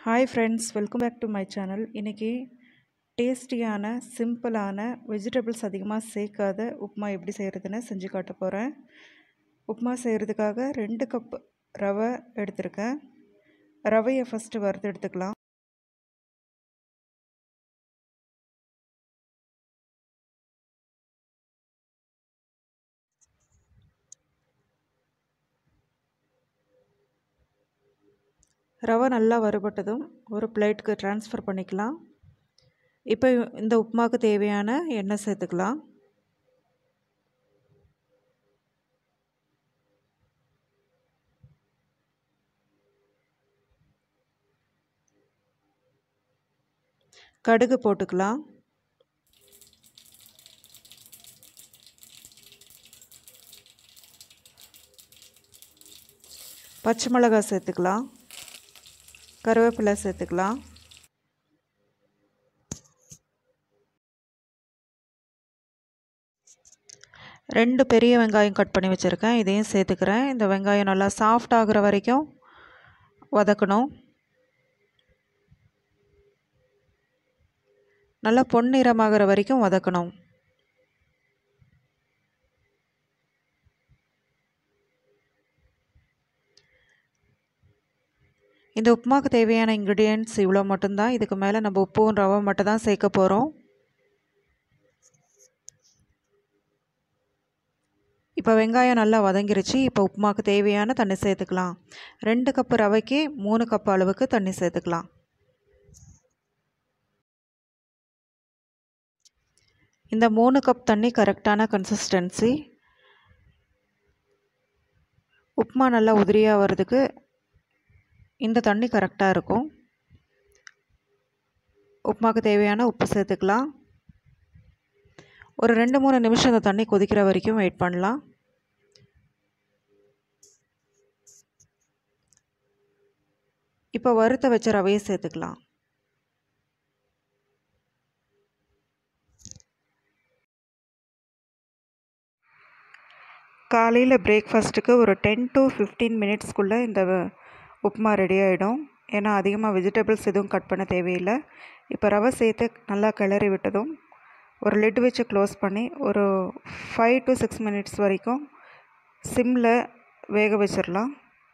hi friends welcome back to my channel இன்றைக்கி டேஸ்டியான சிம்பிளான வெஜிடபிள்ஸ் அதிகமாக சேர்க்காத உப்புமா எப்படி செய்கிறதுன்னு செஞ்சு காட்ட போகிறேன் உப்புமா செய்கிறதுக்காக ரெண்டு கப் ரவை எடுத்திருக்கேன் ரவையை ஃபஸ்ட்டு வறுத்து எடுத்துக்கலாம் ரவை நல்லா வறுபட்டதும் ஒரு பிளேட்டுக்கு ட்ரான்ஸ்ஃபர் பண்ணிக்கலாம் இப்போ இந்த உப்புமாவுக்கு தேவையான எண்ணெய் சேர்த்துக்கலாம் கடுகு போட்டுக்கலாம் பச்சை மிளகாய் சேர்த்துக்கலாம் கருவேப்பிலை சேர்த்துக்கலாம் ரெண்டு பெரிய வெங்காயம் கட் பண்ணி வச்சுருக்கேன் இதையும் சேர்த்துக்கிறேன் இந்த வெங்காயம் நல்லா சாஃப்ட் ஆகிற வரைக்கும் வதக்கணும் நல்லா பொன்னிறமாகிற வரைக்கும் வதக்கணும் இந்த உப்புமாவுக்கு தேவையான இன்க்ரீடியன்ட்ஸ் இவ்வளோ மட்டும்தான் இதுக்கு மேலே நம்ம உப்பும் ரவை மட்டும் தான் சேர்க்க போகிறோம் இப்போ வெங்காயம் நல்லா வதங்கிருச்சு இப்போ உப்புமாவுக்கு தேவையான தண்ணி சேர்த்துக்கலாம் ரெண்டு கப்பு ரவைக்கு மூணு கப் அளவுக்கு தண்ணி சேர்த்துக்கலாம் இந்த மூணு கப் தண்ணி கரெக்டான கன்சிஸ்டன்சி உப்புமா நல்லா உதிரியாக வர்றதுக்கு இந்த தண்ணி கரெக்டாக இருக்கும் உப்புமாவுக்கு தேவையான உப்பு சேர்த்துக்கலாம் ஒரு ரெண்டு மூணு நிமிஷம் இந்த தண்ணி கொதிக்கிற வரைக்கும் வெயிட் பண்ணலாம் இப்போ வறுத்த வச்ச ரவையை சேர்த்துக்கலாம் காலையில் பிரேக்ஃபாஸ்ட்டுக்கு ஒரு டென் டு ஃபிஃப்டீன் மினிட்ஸ்க்குள்ளே இந்த உப்புமா ரெடி ஆகிடும் ஏன்னா அதிகமாக வெஜிடபிள்ஸ் எதுவும் கட் பண்ண தேவையில்லை இப்போ ரவை சேர்த்து நல்லா கிளறி விட்டதும் ஒரு லிட் வச்சு க்ளோஸ் பண்ணி ஒரு ஃபைவ் டு சிக்ஸ் மினிட்ஸ் வரைக்கும் சிம்மில் வேக வச்சிடலாம்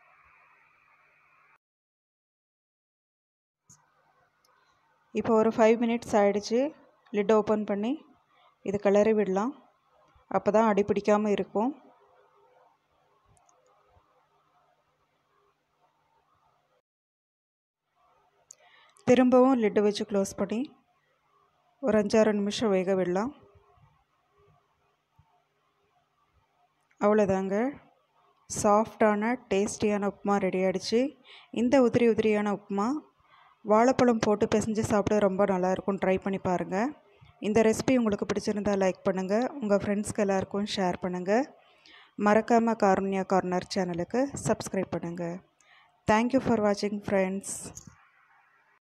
இப்போ ஒரு ஃபைவ் மினிட்ஸ் ஆகிடுச்சு லிட் ஓப்பன் பண்ணி இது கிளறி விடலாம் அப்போ தான் அடி பிடிக்காமல் இருக்கும் திரும்பவும் லிட்டு வச்சு க்ளோஸ் பண்ணி ஒரு அஞ்சாறு நிமிஷம் வேக விடலாம் அவ்வளோதாங்க சாஃப்டான டேஸ்டியான உப்புமா ரெடி ஆகிடுச்சு இந்த உதிரி உதிரியான உப்புமா வாழைப்பழம் போட்டு பிசைஞ்சு சாப்பிட ரொம்ப நல்லாயிருக்கும் ட்ரை பண்ணி பாருங்கள் இந்த ரெசிபி உங்களுக்கு பிடிச்சிருந்தால் லைக் பண்ணுங்கள் உங்கள் ஃப்ரெண்ட்ஸ்க்கு எல்லாருக்கும் ஷேர் பண்ணுங்கள் மறக்காமல் காருண்யா கார்னர் சேனலுக்கு சப்ஸ்கிரைப் பண்ணுங்கள் தேங்க்யூ ஃபார் வாட்சிங் ஃப்ரெண்ட்ஸ்